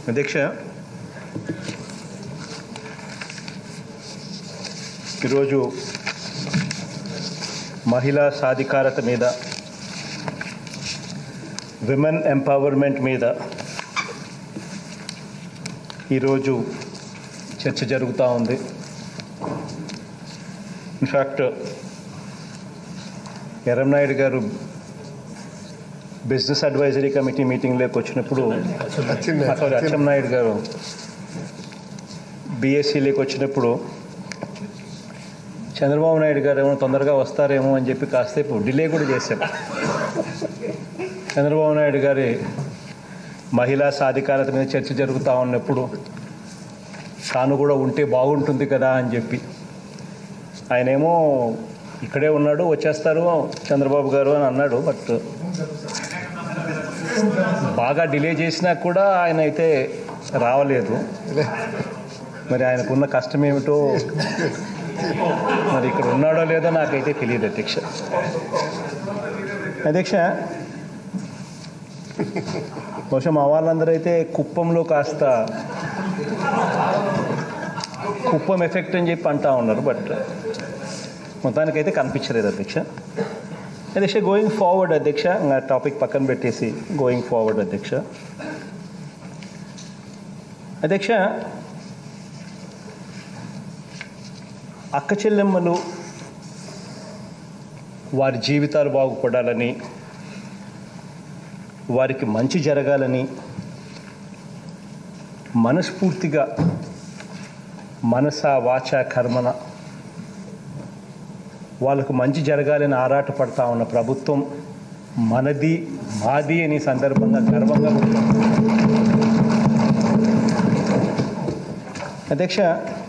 అధ్యక్ష ఈరోజు మహిళా సాధికారత మీద విమెన్ ఎంపవర్మెంట్ మీద ఈరోజు చర్చ జరుగుతూ ఉంది ఇన్ఫ్యాక్ట్ ఎర్రంనాయుడు గారు బిజినెస్ అడ్వైజరీ కమిటీ మీటింగ్లోకి వచ్చినప్పుడు సారీ అచ్చెన్నాయుడు గారు బీఎస్సీలోకి వచ్చినప్పుడు చంద్రబాబు నాయుడు గారు ఏమో తొందరగా వస్తారేమో అని చెప్పి కాసేపు డిలే కూడా చేశాం చంద్రబాబు నాయుడు గారి మహిళా సాధికారత మీద చర్చ జరుగుతూ ఉన్నప్పుడు తాను కూడా ఉంటే బాగుంటుంది కదా అని చెప్పి ఆయనేమో ఇక్కడే ఉన్నాడు వచ్చేస్తారు చంద్రబాబు గారు అని అన్నాడు బట్ బాగా డిలే చేసినా కూడా ఆయన అయితే రావలేదు మరి ఆయనకున్న కష్టం ఏమిటో మరి ఇక్కడ ఉన్నాడో లేదో నాకైతే తెలియదు అధ్యక్ష అధ్యక్ష బహుశా మా వాళ్ళందరూ అయితే కుప్పంలో కాస్త కుప్పం ఎఫెక్ట్ అని చెప్పి అంటా ఉన్నారు బట్ మొత్తానికైతే కనిపించలేదు అధ్యక్ష అధ్యక్ష గోయింగ్ ఫార్వర్డ్ అధ్యక్ష ఇంకా టాపిక్ పక్కన పెట్టేసి గోయింగ్ ఫార్వర్డ్ అధ్యక్ష అధ్యక్ష అక్క చెల్లెమ్మలు వారి జీవితాలు బాగుపడాలని వారికి మంచి జరగాలని మనస్ఫూర్తిగా మనస వాచ కర్మన వాళ్ళకు మంచి జరగాలని ఆరాట పడతా ఉన్న ప్రభుత్వం మనది మాది అని సందర్భంగా గర్వంగా అధ్యక్ష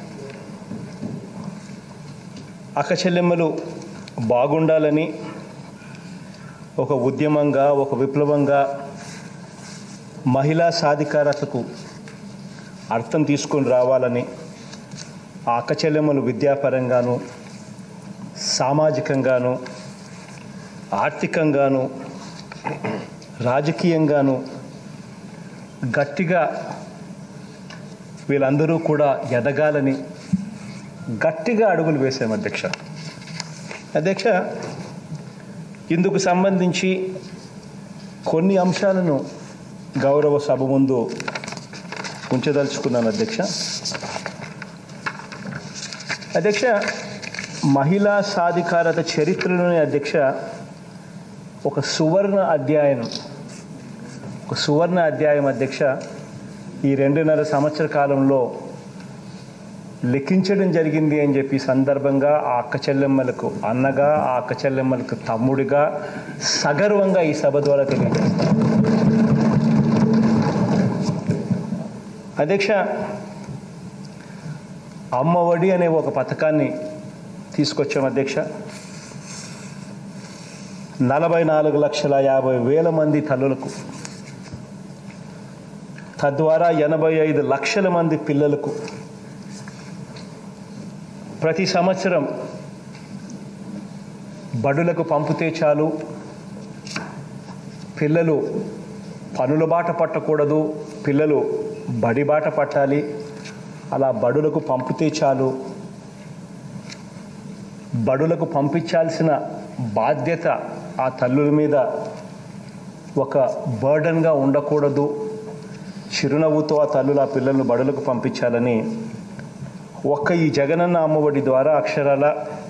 అక్క చెల్లెమ్మలు బాగుండాలని ఒక ఉద్యమంగా ఒక విప్లవంగా మహిళా సాధికారతకు అర్థం తీసుకొని రావాలని ఆ అక్క చెల్లెమ్మలు విద్యాపరంగాను సామాజికంగాను ఆర్థికంగాను రాజకీయంగాను గట్టిగా వీళ్ళందరూ కూడా ఎదగాలని గట్టిగా అడుగులు వేసాం అధ్యక్ష అధ్యక్ష ఇందుకు సంబంధించి కొన్ని అంశాలను గౌరవ సభ ముందు ఉంచదలుచుకున్నాను అధ్యక్ష అధ్యక్ష మహిళా సాధికారత చరిత్రలోని అధ్యక్ష ఒక సువర్ణ అధ్యాయం ఒక సువర్ణ అధ్యాయం అధ్యక్ష ఈ రెండున్నర సంవత్సర కాలంలో లెక్కించడం జరిగింది అని చెప్పి సందర్భంగా ఆ అక్క చెల్లెమ్మలకు అన్నగా ఆ అక్క చెల్లెమ్మలకు తమ్ముడిగా సగర్వంగా ఈ సభ ద్వారా తెలియజేస్తాను అధ్యక్ష అమ్మఒడి అనే ఒక పథకాన్ని తీసుకొచ్చాం అధ్యక్ష నలభై నాలుగు లక్షల యాభై వేల మంది తల్లులకు తద్వారా ఎనభై ఐదు లక్షల మంది పిల్లలకు ప్రతి సంవత్సరం బడులకు పంపితే చాలు పిల్లలు పనుల బాట పట్టకూడదు పిల్లలు బడి బాట పట్టాలి అలా బడులకు పంపితే చాలు బడులకు పంపించాల్సిన బాధ్యత ఆ తల్లుల మీద ఒక బర్డన్గా ఉండకూడదు చిరునవ్వుతో ఆ తల్లులు ఆ పిల్లలను బడులకు పంపించాలని ఒక్క ఈ జగనన్న అమ్మఒడి ద్వారా అక్షరాల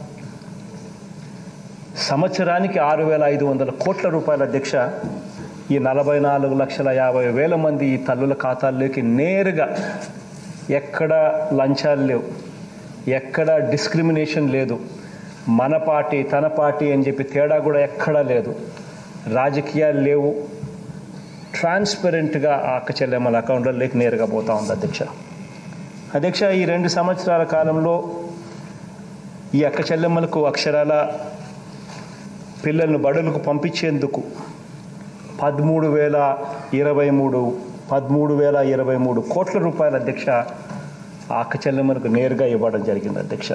సంవత్సరానికి ఆరు వేల ఐదు వందల కోట్ల రూపాయల అధ్యక్ష ఈ నలభై నాలుగు లక్షల యాభై వేల మంది ఈ తల్లుల ఖాతాల్లోకి నేరుగా ఎక్కడ లంచాలు లేవు ఎక్కడ డిస్క్రిమినేషన్ లేదు మన పార్టీ తన పార్టీ అని చెప్పి తేడా కూడా ఎక్కడా లేదు రాజకీయాలు లేవు ట్రాన్స్పరెంట్గా ఆ అక్క చెల్లెమ్మల అకౌంట్లలోకి నేరుగా పోతా ఉంది అధ్యక్ష అధ్యక్ష ఈ రెండు సంవత్సరాల కాలంలో ఈ అక్క చెల్లెమ్మలకు అక్షరాల పిల్లలను బడులకు పంపించేందుకు పదమూడు వేల ఇరవై మూడు పదమూడు వేల ఇరవై మూడు కోట్ల రూపాయల అధ్యక్ష ఆ అక్క చెల్లెమ్మలకు నేరుగా ఇవ్వడం జరిగింది అధ్యక్ష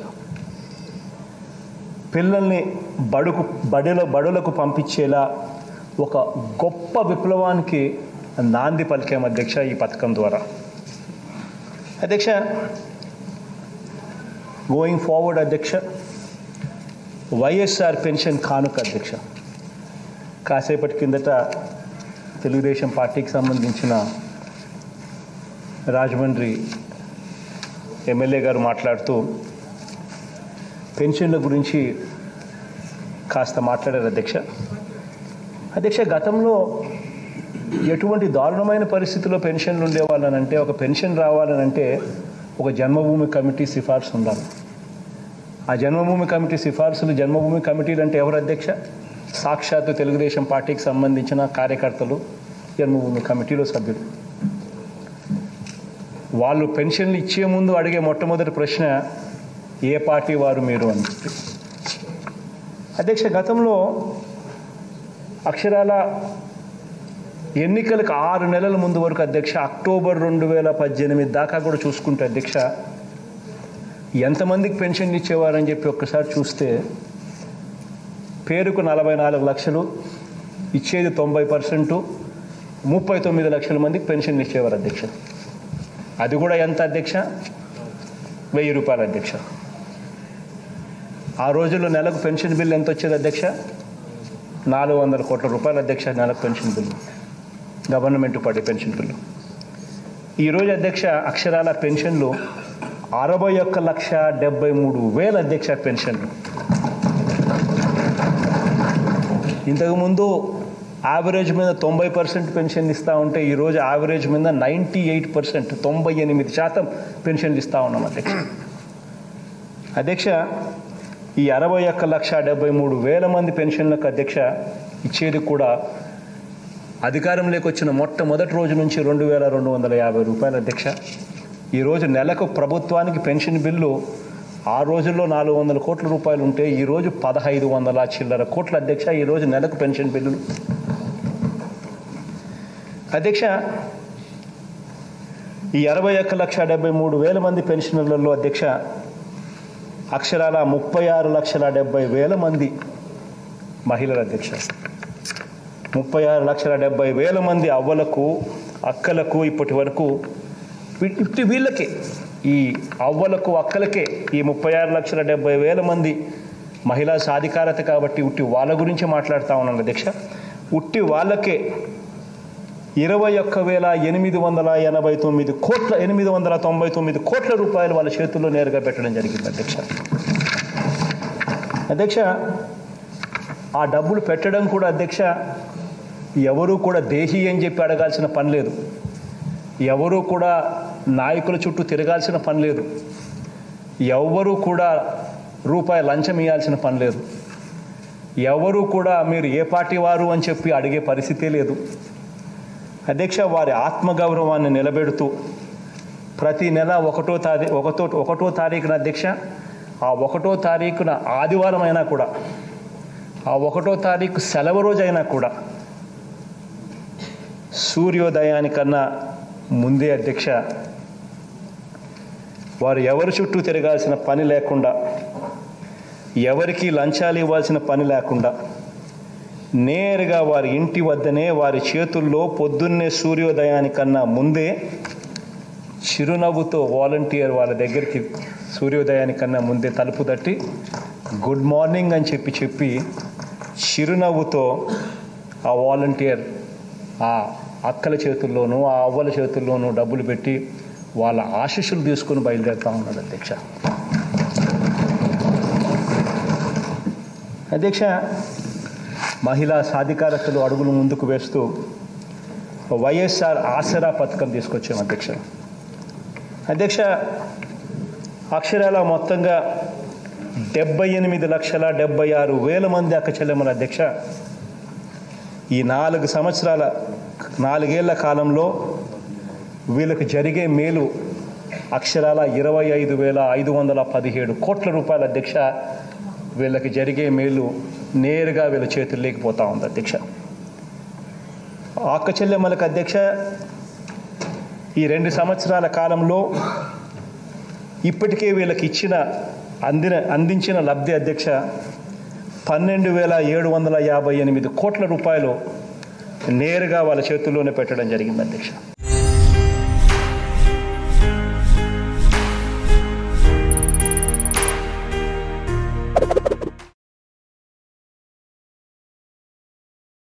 పిల్లల్ని బడుకు బడిలో బడులకు పంపించేలా ఒక గొప్ప విప్లవానికి నాంది పలికాం అధ్యక్ష ఈ పథకం ద్వారా అధ్యక్ష గోయింగ్ ఫార్వర్డ్ అధ్యక్ష వైఎస్ఆర్ పెన్షన్ కానుక అధ్యక్ష కాసేపటి కిందట తెలుగుదేశం పార్టీకి సంబంధించిన రాజమండ్రి ఎమ్మెల్యే గారు మాట్లాడుతూ పెన్షన్ల గురించి కాస్త మాట్లాడారు అధ్యక్ష అధ్యక్ష గతంలో ఎటువంటి దారుణమైన పరిస్థితుల్లో పెన్షన్లు ఉండేవాళ్ళనంటే ఒక పెన్షన్ రావాలనంటే ఒక జన్మభూమి కమిటీ సిఫార్సు ఉండాలి ఆ జన్మభూమి కమిటీ సిఫార్సులు జన్మభూమి కమిటీలు అంటే ఎవరు అధ్యక్ష సాక్షాత్తు తెలుగుదేశం పార్టీకి సంబంధించిన కార్యకర్తలు జన్మభూమి కమిటీలో సభ్యులు వాళ్ళు పెన్షన్లు ఇచ్చే ముందు అడిగే మొట్టమొదటి ప్రశ్న ఏ పార్టీ వారు మీరు అని చెప్పి అధ్యక్ష గతంలో అక్షరాల ఎన్నికలకు ఆరు నెలల ముందు వరకు అధ్యక్ష అక్టోబర్ రెండు వేల పద్దెనిమిది దాకా కూడా చూసుకుంటే అధ్యక్ష ఎంతమందికి పెన్షన్లు ఇచ్చేవారని చెప్పి ఒక్కసారి చూస్తే పేరుకు నలభై నాలుగు లక్షలు ఇచ్చేది తొంభై పర్సెంటు ముప్పై తొమ్మిది లక్షల మందికి పెన్షన్లు ఇచ్చేవారు అధ్యక్ష అది కూడా ఎంత అధ్యక్ష వెయ్యి రూపాయలు అధ్యక్ష ఆ రోజుల్లో నెలకు పెన్షన్ బిల్ ఎంత వచ్చేది అధ్యక్ష నాలుగు వందల కోట్ల రూపాయలు అధ్యక్ష నెలకు పెన్షన్ బిల్లు గవర్నమెంట్ పడే పెన్షన్ బిల్లు ఈరోజు అధ్యక్ష అక్షరాల పెన్షన్లు అరవై ఒక్క లక్ష డెబ్బై మూడు వేల అధ్యక్ష పెన్షన్లు ఇంతకుముందు యావరేజ్ మీద తొంభై పర్సెంట్ పెన్షన్ ఇస్తూ ఉంటే ఈరోజు యావరేజ్ మీద నైంటీ ఎయిట్ పర్సెంట్ తొంభై ఎనిమిది శాతం పెన్షన్లు ఇస్తూ ఉన్నాం అధ్యక్ష అధ్యక్ష ఈ అరవై ఒక్క లక్ష డెబ్బై మూడు వేల మంది పెన్షన్లకు అధ్యక్ష ఇచ్చేది కూడా అధికారంలోకి వచ్చిన మొట్టమొదటి రోజు నుంచి రెండు వేల రెండు వందల యాభై రూపాయల అధ్యక్ష ఈరోజు నెలకు ప్రభుత్వానికి పెన్షన్ బిల్లు ఆ రోజుల్లో నాలుగు వందల కోట్ల రూపాయలు ఉంటే ఈరోజు పదహైదు వందల చిల్లర కోట్ల అధ్యక్ష ఈరోజు నెలకు పెన్షన్ బిల్లులు అధ్యక్ష ఈ అరవై ఒక్క లక్ష డెబ్బై మూడు వేల మంది పెన్షనర్లలో అధ్యక్ష అక్షరాల ముప్పై ఆరు లక్షల డెబ్బై వేల మంది మహిళల అధ్యక్ష ముప్పై ఆరు లక్షల డెబ్బై వేల మంది అవ్వలకు అక్కలకు ఇప్పటి వరకు వీ- ఇప్పటి వీళ్ళకే ఈ అవ్వలకు అక్కలకే ఈ ముప్పై ఆరు లక్షల డెబ్బై వేల మంది మహిళా సాధికారత కాబట్టి ఉట్టి వాళ్ళ గురించి మాట్లాడుతూ ఉన్నాను అధ్యక్ష ఉట్టి వాళ్ళకే ఇరవై ఒక్క వేల ఎనిమిది వందల ఎనభై తొమ్మిది కోట్ల ఎనిమిది వందల తొంభై తొమ్మిది కోట్ల రూపాయలు వాళ్ళ చేతుల్లో నేరుగా పెట్టడం జరిగింది అధ్యక్ష అధ్యక్ష ఆ డబ్బులు పెట్టడం కూడా అధ్యక్ష ఎవరు కూడా దేహి అని చెప్పి అడగాల్సిన పని లేదు ఎవరు కూడా నాయకుల చుట్టూ తిరగాల్సిన పని లేదు ఎవరు కూడా రూపాయి లంచం ఇవ్వాల్సిన పని లేదు ఎవరు కూడా మీరు ఏ పార్టీ వారు అని చెప్పి అడిగే పరిస్థితే లేదు అధ్యక్ష వారి ఆత్మగౌరవాన్ని నిలబెడుతూ ప్రతి నెల ఒకటో తారీ ఒకటో ఒకటో తారీఖున అధ్యక్ష ఆ ఒకటో తారీఖున ఆదివారం అయినా కూడా ఆ ఒకటో తారీఖు సెలవు రోజు అయినా కూడా సూర్యోదయానికన్నా ముందే అధ్యక్ష వారు ఎవరి చుట్టూ తిరగాల్సిన పని లేకుండా ఎవరికి లంచాలు ఇవ్వాల్సిన పని లేకుండా నేరుగా వారి ఇంటి వద్దనే వారి చేతుల్లో పొద్దున్నే సూర్యోదయానికన్నా ముందే చిరునవ్వుతో వాలంటీర్ వాళ్ళ దగ్గరికి సూర్యోదయానికన్నా ముందే తలుపు తట్టి గుడ్ మార్నింగ్ అని చెప్పి చెప్పి చిరునవ్వుతో ఆ వాలంటీర్ ఆ అక్కల చేతుల్లోనూ ఆ అవ్వల చేతుల్లోనూ డబ్బులు పెట్టి వాళ్ళ ఆశీస్సులు తీసుకుని బయలుదేరుతా ఉన్నాడు అధ్యక్ష అధ్యక్ష మహిళా సాధికారతలు అడుగులు ముందుకు వేస్తూ వైఎస్ఆర్ ఆసరా పథకం తీసుకొచ్చాం అధ్యక్ష అధ్యక్ష అక్షరాల మొత్తంగా డెబ్బై ఎనిమిది లక్షల డెబ్బై ఆరు వేల మంది అక్క చెల్లెమ్మల అధ్యక్ష ఈ నాలుగు సంవత్సరాల నాలుగేళ్ల కాలంలో వీళ్ళకి జరిగే మేలు అక్షరాల ఇరవై ఐదు వేల ఐదు వందల పదిహేడు కోట్ల రూపాయల అధ్యక్ష వీళ్ళకి జరిగే మేలు నేరుగా వీళ్ళ చేతుల్లోకి పోతా ఉంది అధ్యక్ష అక్క చెల్లెమ్మలకు అధ్యక్ష ఈ రెండు సంవత్సరాల కాలంలో ఇప్పటికే వీళ్ళకి ఇచ్చిన అందిన అందించిన లబ్ధి అధ్యక్ష పన్నెండు వేల ఏడు వందల యాభై ఎనిమిది కోట్ల రూపాయలు నేరుగా వాళ్ళ చేతుల్లోనే పెట్టడం జరిగింది అధ్యక్ష